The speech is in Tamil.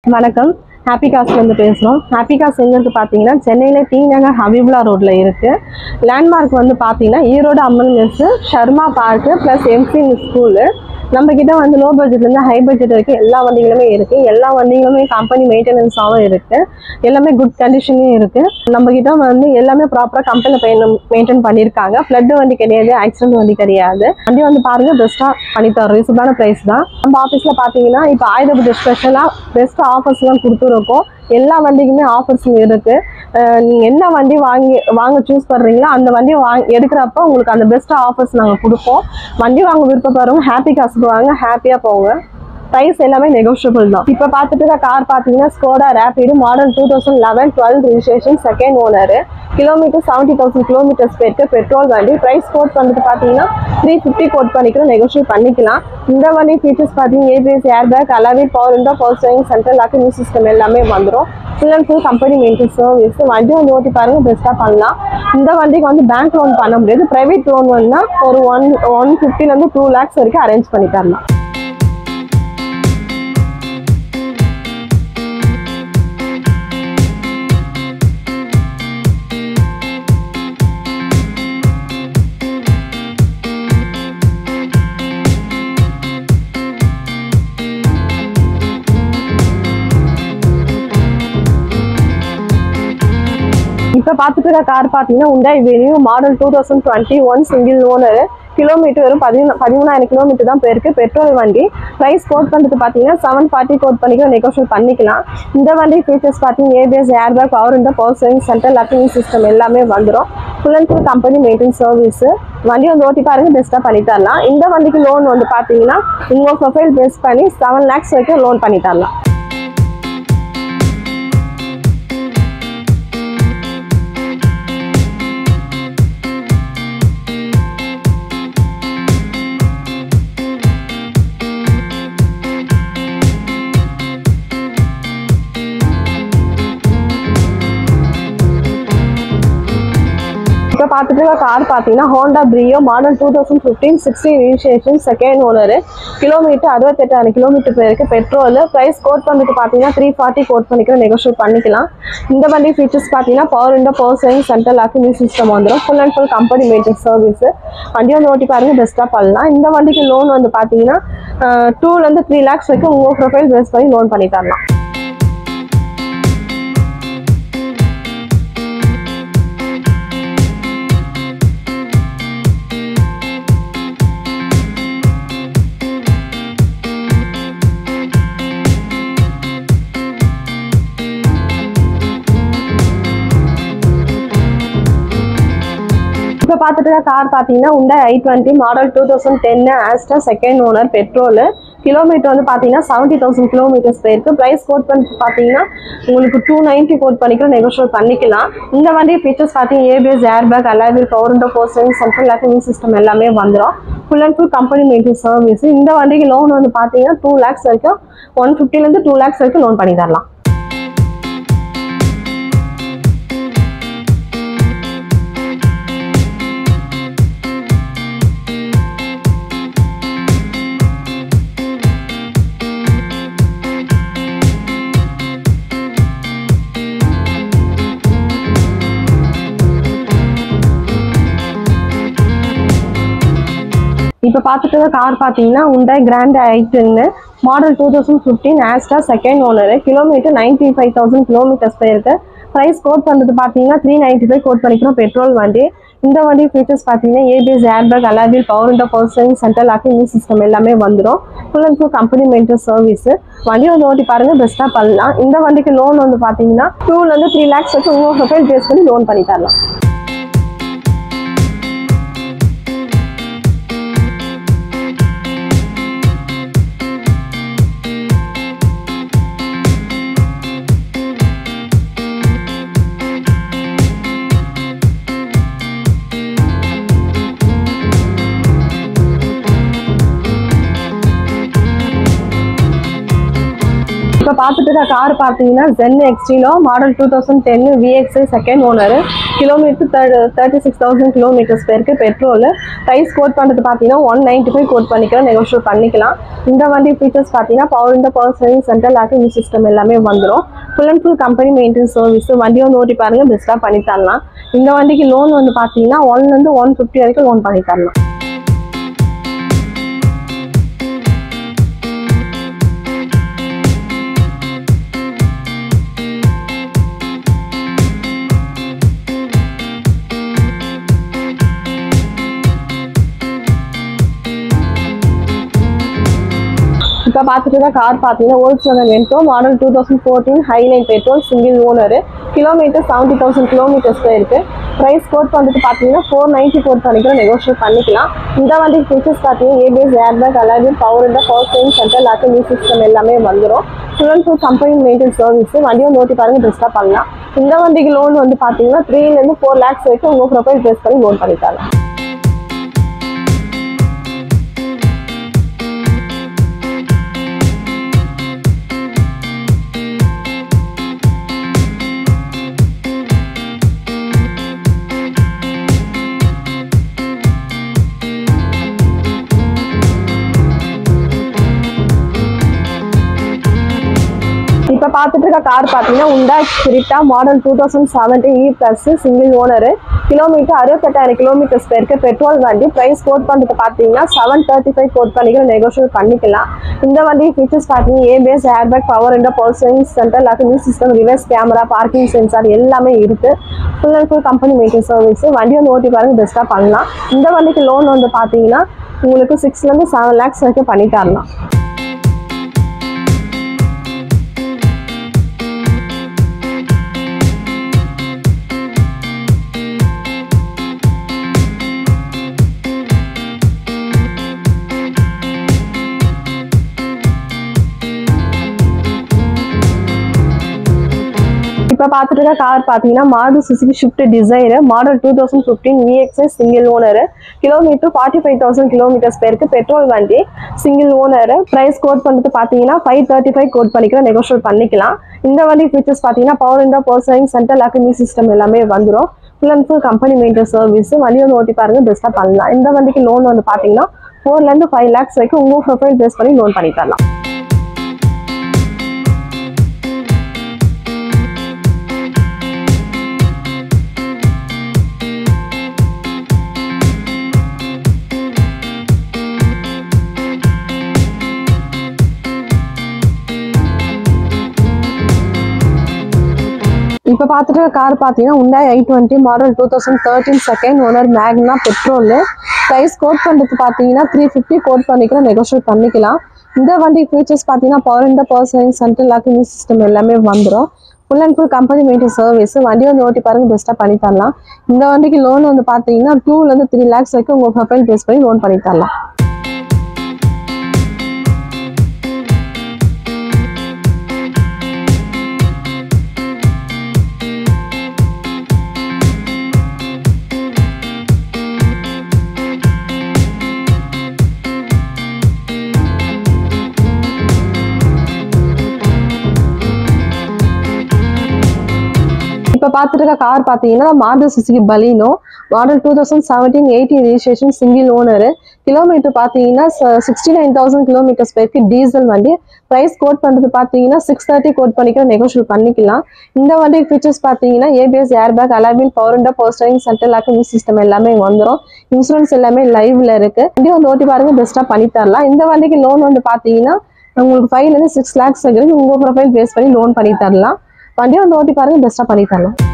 வணக்கம் ஹாப்பி காஸ்ட்லேருந்து பேசுகிறோம் ஹாப்பி காஸ்ட் எங்கே இருக்குது பார்த்தீங்கன்னா சென்னையில் டி நகர் ஹபீபுல்லா ரோட்டில் இருக்குது லேண்ட்மார்க் வந்து பார்த்தீங்கன்னா Erode Amman mess Sharma park plus MC school நம்ம கிட்ட வந்து லோ பட்ஜெட்லேருந்து ஹை பட்ஜெட் வரைக்கும் எல்லா வண்டிகளுமே இருக்குது எல்லா வண்டிகளுமே கம்பெனி மெயின்டெனன்ஸாகவும் இருக்குது எல்லாமே குட் கண்டிஷன்லையும் இருக்குது நம்ம கிட்ட வந்து எல்லாமே ப்ராப்பராக கம்பெனியில் மெயின்டைன் பண்ணியிருக்காங்க ஃப்ளட் வண்டி கிடையாது ஆக்சிடென்ட் வண்டி கிடையாது வண்டி வந்து பாருங்க பெஸ்ட்டாக பண்ணி தரோம் ரீசனான ப்ரைஸ் தான் நம்ம ஆஃபீஸில் பார்த்தீங்கன்னா இப்போ ஆயுத பூஜை ஸ்பெஷலாக பெஸ்ட் ஆஃபர்ஸ்லாம் கொடுத்துருக்கோம் எல்லா வண்டிக்குமே ஆஃபர்ஸ் இருக்கு அஹ் நீங்க என்ன வண்டி வாங்கி வாங்க சூஸ் பண்றீங்களோ அந்த வண்டி வாங்கி எடுக்கிறப்ப உங்களுக்கு அந்த பெஸ்ட் ஆஃபர்ஸ் நாங்கள் கொடுப்போம் வண்டி வாங்க விருப்பப்படுறவங்க ஹாப்பி காசுக்கு வாங்க ஹாப்பியாக போங்க ப்ரைஸ் எல்லாமே நெகோஷியபிள் தான் இப்போ பார்த்துட்டு இருக்க கார் பார்த்தீங்கன்னா Skoda Rapid model two thousand eleven twelve registration second owner kilometre seventy thousand kilometres போயிருக்கு பெட்ரோல் வண்டி ப்ரைஸ் கோட் பண்ணுறது பார்த்தீங்கன்னா த்ரீ ஃபிஃப்டி கோட் பண்ணிக்கிறோம் நெகோஷியேட் பண்ணிக்கலாம் இந்த வண்டி ஃபீச்சர்ஸ் பார்த்தீங்கன்னா ABS air bag alloy power window power steering central lock new system எல்லாமே வந்துடும் full and full company maintain service வண்டி வந்து ஓட்டி பாருங்க பெஸ்ட்டாக பண்ணலாம் இந்த வண்டிக்கு வந்து பேங்க் லோன் பண்ண முடியாது ப்ரைவேட் லோன் வந்து ஒரு ஒன் ஒன் ஃபிஃப்டிலேருந்து டூ லேக்ஸ் வரைக்கும் அரேஞ்ச் பண்ணி தரலாம் இப்போ பார்த்துட்டு இருக்க கார் பார்த்தீங்கன்னா Hyundai Venue model two thousand twenty one single owner kilometre வெறும் பதிமூணு பதிமூணாயிரம் கிலோமீட்டர் தான் போயிருக்கு பெட்ரோல் வண்டி ப்ரைஸ் கோட் பண்ணுறது பார்த்தீங்கன்னா செவன் ஃபார்ட்டி கோட் பண்ணிக்கலாம் நெகோஷியேட் பண்ணிக்கலாம் இந்த வண்டி ஃபீச்சர்ஸ் பார்த்தீங்கன்னா ஏபிஎஸ் ஏர்பேக் பவர் இந்த பவர் சேவிங் சென்ட்ரல் லாக்கிங் சிஸ்டம் எல்லாமே வந்துடும் full and full company maintain service வண்டி வந்து ஓட்டி பாருங்க பெஸ்ட்டாக பண்ணி தரலாம் இந்த வண்டிக்கு லோன் வந்து பார்த்தீங்கன்னா உங்கள் ப்ரொஃபைல் பேஸ் பண்ணி செவன் லேக்ஸ் வரைக்கும் லோன் பண்ணி தரலாம் இப்போ பார்த்துட்டு இருக்க கார் பார்த்தீங்கன்னா Honda Brio model two thousand fifteen sixty registration second owner kilometre அறுபத்தெட்டாயிரம் கிலோமீட்டர் போயிருக்கு பெட்ரோல் ப்ரைஸ் கோட் பண்ணிட்டு பார்த்தீங்கன்னா த்ரீ ஃபார்ட்டி கோட் பண்ணிக்கலாம் நெகோஷியேட் பண்ணிக்கலாம் இந்த வண்டி ஃபீச்சர்ஸ் பார்த்தீங்கன்னா பவர் விண்டோ பவர் சேவிங் சென்ட்ரல் லாக்கு நியூ சிஸ்டம் வந்துடும் full and full company maintain service வண்டி வந்து ஓட்டி பாருங்க பெஸ்ட்டாக பண்ணலாம் இந்த வண்டிக்கு லோன் வந்து பார்த்தீங்கன்னா டூலேருந்து த்ரீ லேக்ஸ் வரைக்கும் உங்கள் ப்ரொஃபைல் பேஸ் பண்ணி லோன் பண்ணி தரலாம் இப்போ பார்த்துட்டு கார் பார்த்தீங்கன்னா Hyundai i twenty model two thousand ten Asta second owner petrol kilometre வந்து பார்த்தீங்கன்னா செவன்ட்டி தௌசண்ட் கிலோமீட்டர்ஸ் போயிருக்கு ப்ரைஸ் கோட் பண்ணி பார்த்தீங்கன்னா உங்களுக்கு டூ நைன்ட்டி கோட் பண்ணிக்கலாம் நெகோஷியேட் பண்ணிக்கலாம் இந்த வண்டி ஃபீச்சர்ஸ் பார்த்தீங்கன்னா ABS air bag alloy wheel power window போஸ்டிங் சென்ட்ரல் லாக்கிங் சிஸ்டம் எல்லாமே வந்துடும் full and full company maintain service இந்த வண்டிக்கு லோன் வந்து பார்த்தீங்கன்னா டூ லேக்ஸ் வரைக்கும் ஒன் ஃபிஃப்டிலேருந்து டூ லேக்ஸ் வரைக்கும் லோன் பண்ணி தரலாம் இப்போ பார்த்துட்டு கார் பார்த்தீங்கன்னா உண்டாய் கிராண்ட் ஐட்டுன்னு model two thousand fifteen Asta second owner kilometre ninety five thousand kilometres போயிருக்கு ப்ரைஸ் கோட் பண்ணுறது பார்த்தீங்கன்னா த்ரீ நைன்ட்டி ஃபைவ் கோட் பண்ணிக்கிறோம் பெட்ரோல் வண்டி இந்த வண்டி ஃபீச்சர்ஸ் பார்த்தீங்கன்னா ABS airbag alloy wheel power window power steering central locking new system எல்லாமே வந்துடும் full and full company maintain service வண்டி வந்து ஓட்டி பாருங்க பெஸ்ட்டாக பண்ணலாம் இந்த வண்டிக்கு லோன் வந்து பார்த்தீங்கன்னா டூலேருந்து த்ரீ லேக்ஸ் வச்சு உங்கள் ப்ரொஃபைல் பேஸ் பண்ணி லோன் பண்ணி தரலாம் இப்போ பார்த்துட்டு இருக்க கார் பார்த்தீங்கன்னா Zen Estilo model two thousand ten VXI second owner kilometre thirty six thousand kilometres பேருக்கு பெட்ரோல் ப்ரைஸ் கோட் பண்ணுறது பார்த்தீங்கன்னா ஒன் நைன்ட்டி ஃபைவ் கோட் பண்ணிக்கலாம் நெகோஷியேட் பண்ணிக்கலாம் இந்த வண்டி ஃபீச்சர்ஸ் பார்த்தீங்கன்னா பவர் இந்த power service central locking system எல்லாமே வந்துடும் full and full company maintenance service வண்டி வந்து ஓட்டி பாருங்க பெஸ்ட்டாக பண்ணி தரலாம் இந்த வண்டிக்கு லோன் வந்து பார்த்தீங்கன்னா ஒன்லேருந்து ஒன் ஃபிஃப்டி வரைக்கும் லோன் பண்ணி தரலாம் இப்போ பார்த்துட்டு இருக்க கார் பார்த்தீங்கன்னா Volkswagen Vento model two thousand fourteen Highline petrol single owner kilometre seventy thousand kilometres இருக்கு ப்ரைஸ் கோட் வந்துட்டு பார்த்தீங்கன்னா ஃபோர் நைன்ட்டி கோட் பண்ணிக்கலாம் நெகோஷியேட் பண்ணிக்கலாம் இந்த வண்டி ஃபீச்சர்ஸ் பார்த்தீங்கன்னா ஏபிஎஸ் ஏர்பேக் அலாவின் பவர் இந்த power steering central lock new system எல்லாமே வந்துடும் full and full company maintenance service வண்டியை நோட்டி பாருங்க பெஸ்ட்டாக பண்ணலாம் இந்த வண்டிக்கு லோன் வந்து பார்த்தீங்கன்னா த்ரீலேருந்து ஃபோர் லேக்ஸ் வரைக்கும் உங்கள் ப்ரொஃபைல் பேஸ் பண்ணி லோன் பண்ணி தரலாம் இப்போ பார்த்துட்டு இருக்க கார் பார்த்தீங்கன்னா Hyundai Creta model two thousand seventeen E plus single owner kilometre அறுபத்தெட்டாயிரம் கிலோமீட்டர்ஸ் பேருக்கு பெட்ரோல் வண்டி ப்ரைஸ் கோட் பண்ணுறது பார்த்தீங்கன்னா செவன் தேர்ட்டி ஃபைவ் கோட் பண்ணிக்கலாம் நெகோஷியேட் பண்ணிக்கலாம் இந்த வண்டி ஃபீச்சர்ஸ் பார்த்தீங்கன்னா ஏபிஎஸ் ஏர்பேக் பவர் இந்த பர்சன் central lock new system reverse camera parking sensor எல்லாமே இருக்குது full and full company maintain service வண்டி வந்து ஓட்டி பாருங்க பெஸ்ட்டாக பண்ணலாம் இந்த வண்டிக்கு லோன் வந்து பார்த்தீங்கன்னா உங்களுக்கு சிக்ஸ்லேருந்து செவன் லேக்ஸ் வரைக்கும் பண்ணி தரலாம் இப்போ பார்த்துட்டு இருக்க கார் பார்த்தீங்கன்னா Maruti Suzuki Swift Dzire model two thousand fifteen VXI single owner kilometre forty five thousand kilometres பேருக்கு பெட்ரோல் வண்டி சிங்கிள் ஓனர் ப்ரைஸ் கோட் பண்ணுறது பார்த்தீங்கன்னா ஃபைவ் தேர்ட்டி ஃபைவ் கோட் பண்ணிக்கலாம் நெகோஷியேட் பண்ணிக்கலாம் இந்த வண்டி ஃபீச்சர்ஸ் பார்த்தீங்கன்னா பவர் இந்த பர்சனிங் சென்ட்ரல் லாக்கிங் சிஸ்டம் எல்லாமே வந்துடும் full and full company maintain service வண்டி வந்து ஓட்டி பாருங்க பெஸ்ட்டாக பண்ணலாம் இந்த வண்டிக்கு லோன் வந்து பார்த்தீங்கன்னா ஃபோர்லேருந்து ஃபைவ் லேக்ஸ் வரைக்கும் உங்கள் ப்ரொஃபைல் பேஸ் பண்ணி லோன் பண்ணி தரலாம் இப்போ பார்த்துட்டு கார் பார்த்தீங்கன்னா Hyundai i twenty model two thousand thirteen second owner Magna petrol price quote பண்ணுறது பார்த்தீங்கன்னா த்ரீ ஃபிஃப்டி கோட் பண்ணிக்கலாம் நெகோஷியேட் பண்ணிக்கலாம் இந்த வண்டி ஃபீச்சர்ஸ் பார்த்தீங்கன்னா பவர் இந்த பர்சனிங் சென்ட்ரல் லாக்கிங் சிஸ்டம் எல்லாமே வந்துடும் full and full company maintain service வண்டி வந்து ஓட்டி பாருங்க பெஸ்ட்டாக பண்ணி தரலாம் இந்த வண்டிக்கு லோன் வந்து பார்த்தீங்கன்னா டூலேருந்து த்ரீ லேக்ஸ் வரைக்கும் உங்கள் ப்ரொஃபைல் பேஸ் பண்ணி லோன் பண்ணி தரலாம் இப்போ பார்த்துட்டு இருக்க கார் பார்த்தீங்கன்னா Maruti Suzuki Baleno model two thousand seventeen eighteen registration single owner kilometre பார்த்தீங்கன்னா சிக்ஸ்டி நைன் தௌசண்ட் கிலோமீட்டர்ஸ் பேருக்கு டீசல் வண்டி ப்ரைஸ் கோட் பண்ணுறது பார்த்தீங்கன்னா சிக்ஸ் தேர்ட்டி கோட் பண்ணிக்கலாம் நெகோஷியேட் பண்ணிக்கலாம் இந்த வண்டி ஃபீச்சர்ஸ் பார்த்தீங்கன்னா ஏபிஎஸ் ஏர்பேக் அலாபின் power and steering central locking system எல்லாமே வந்துடும் இன்சூரன்ஸ் எல்லாமே லைவ்ல இருக்கு வண்டி வந்து ஓட்டி பாருங்க பெஸ்ட்டாக பண்ணி தரலாம் இந்த வண்டிக்கு லோன் வந்து பார்த்தீங்கன்னா உங்களுக்கு ஃபைவ்லேருந்து சிக்ஸ் லேக்ஸ் வரைக்கும் உங்கள் ப்ரொஃபைல் பேஸ் பண்ணி லோன் பண்ணி தரலாம் வண்டியை வந்து ஓட்டி பாருங்க பெஸ்ட்டாக பண்ணி தரலாம்